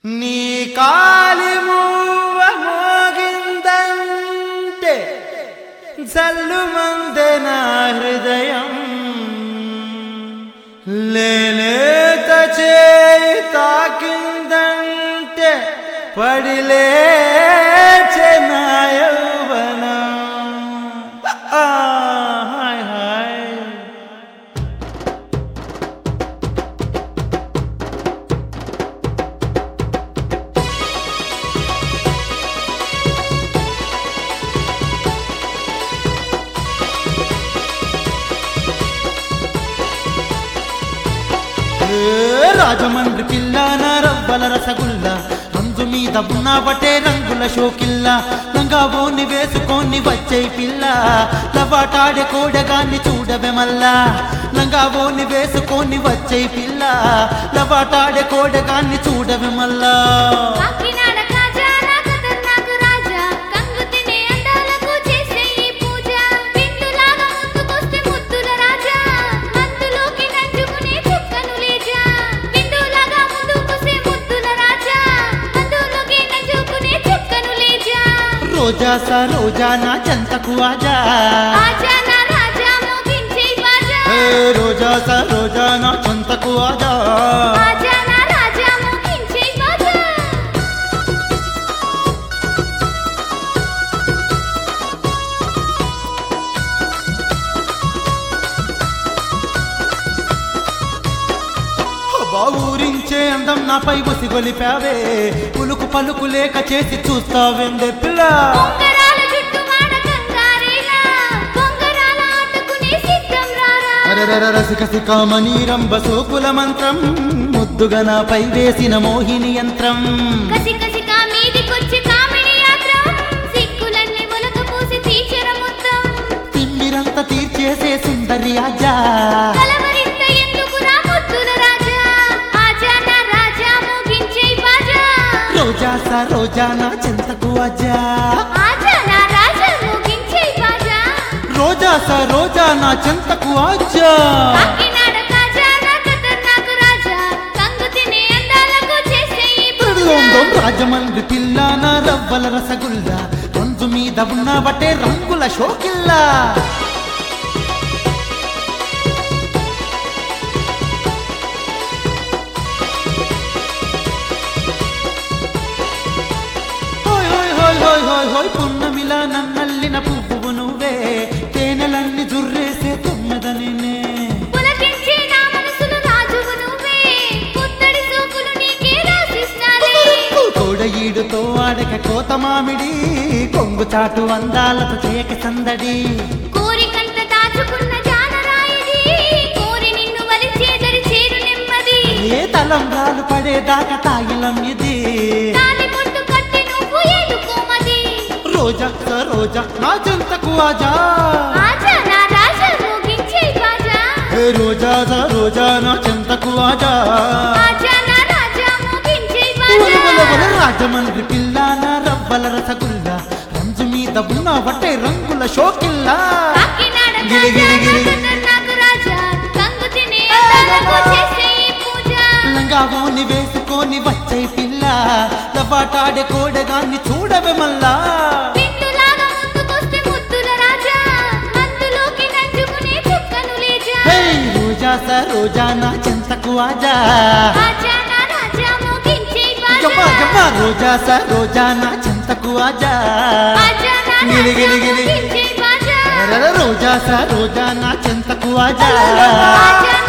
నీ కాలి మూవ మోగిందంటే జల్లుమందే నా హృదయం లేలేత చేయి తాకిందంటే పడిలేచే నా యౌవనం ఆ, హాయ్ హాయ్ ఏ రాజమండ్రి పిల్ల నా రవ్వల రసగుల్ల రంజు మీద ఉన్న బటే రంగుల షోకిల్ల రంగాబోని వేసుకొని వచ్చే పిల్ల లవాటాడే కోడగాన్ని చూడవే మల్లా లంగాబోని వేసుకొని వచ్చే పిల్ల లవాటాడే కోడగాన్ని చూడవే మల్లా కాకినాడ కాజా నా ఖతర్నాక్ రాజా కంగు తినే అందాలకు చేసే ఈ పూజ విందులాగా ముందుకొస్తే ముద్దుల రాజా మందులోకి నంచుకునే చుక్కను లేజా విందులాగా ముందుకొస్తే ముద్దుల రాజా మందులోకి నంచుకునే చుక్కను లేజా రోజా సా రోజా నా చెంతకు ఆజా ఆజా నా రాజా మోగించే బాజా ఏ రోజా సా రోజా నా చెంతకు ఆజా ఆజా నా రాజా మోగించే బాజా అబ్బా ఊరించే అందం నాపై ఉసిగొలిపావే పులుకు పలుకు లేక చేసి చూస్తావేందే పిల్ల బొంగరాల జుట్టు మాడ కంగారేలా బొంగరాల ఆటకునే సిద్ధం రారా అరరర రసిక సికామణి రంభ సోకుల మంత్రం ముద్దుగా నాపై వేసిన మోహిని యంత్రం కసి కసిగా మీదికొచ్చి కామిడి యాత్ర సిక్కులన్నీ మొలక పూసి తీర్చర మొత్తం తిమ్మిరంత తీర్చేసే సుందరి ఆజా కలవరింత ఎందుకురా ముద్దుల రాజా ఆజా నా రాజా మోగించే బాజా రోజా సా రోజా నా చెంతకు ఆజా ఆజా నా రాజా మోగించే బాజా రోజా సా రోజా నా చెంతకు ఆజా కాకినాడ కాజా నా ఖతర్నాక్ రాజా కంగు తినే అందాలకు చేసే ఈ పూజ దొం రాజమండ్రి పిల్ల నా రవ్వల రసగుల్ల రంజు మీద ఉన్న బట్టే రంగుల షోకిల్లా హోయ్ హోయ్ హోయ్ హోయ్ హోయ్ హోయ్ పున్నమిలా నన్నల్లిన పువ్వు నువ్వే తేనెలన్నీ జుర్రేసే తుమ్మెదనినే పులకించే నా మనసులో రాజువు నువ్వే పుత్తడి సోకులు నీకే రాసిస్తాలే కోడ ఈడుతో ఆడక కోత మామిడి కొంగు చాటు అందాలతో చేయక సందడి కోరికంత దాచుకున్న జానరాయిది కోరి నిన్ను వలిచేదరి చేరు నెమ్మది ఏ తలంబ్రాలు పడేదాకా తాగిలం ఇది తాలి పొట్టు కట్టి నువ్వు ఏడుకోమది రోజా స రోజా నా చెంతకు ఆజా ఆజా నా రాజా మోగించే బాజా ఏ రోజా స రోజా నా చెంతకు ఆజా ఆజా నా రాజా మోగించే ఒల ఒల బాజా ఒల రాజమండ్రి పిల్ల నా రవ్వల రసగుల్ల రంజు మీద ఉన్న బట్టే రంగుల షోకిల్లా కాకినాడ గిలి గిలి గిలి. నాకు రాజా కంగు తినే అందాలకు చేసే ఈ పూజ లంగావోని వేసుకొని వచ్చే పిల్ల లబాటాడే కోడగాన్ని చూడవే మల్లా విందులాగా ముందుకొస్తే ముద్దుల రాజా మందులోకి నంచుకునే చుక్కను లేజా హే రోజా స రోజా నా చెంతకు ఆజా ఆజా నా రాజా మోగించే జమ్మ బాజా జమ్మ రోజా స రోజా నా చెంతకు ఆజా ఆజా నా గిలి రాజా గిలి గిలి. మోగించే బాజా అరెర రోజా స రోజా నా చెంతకు ఆజా ఆజా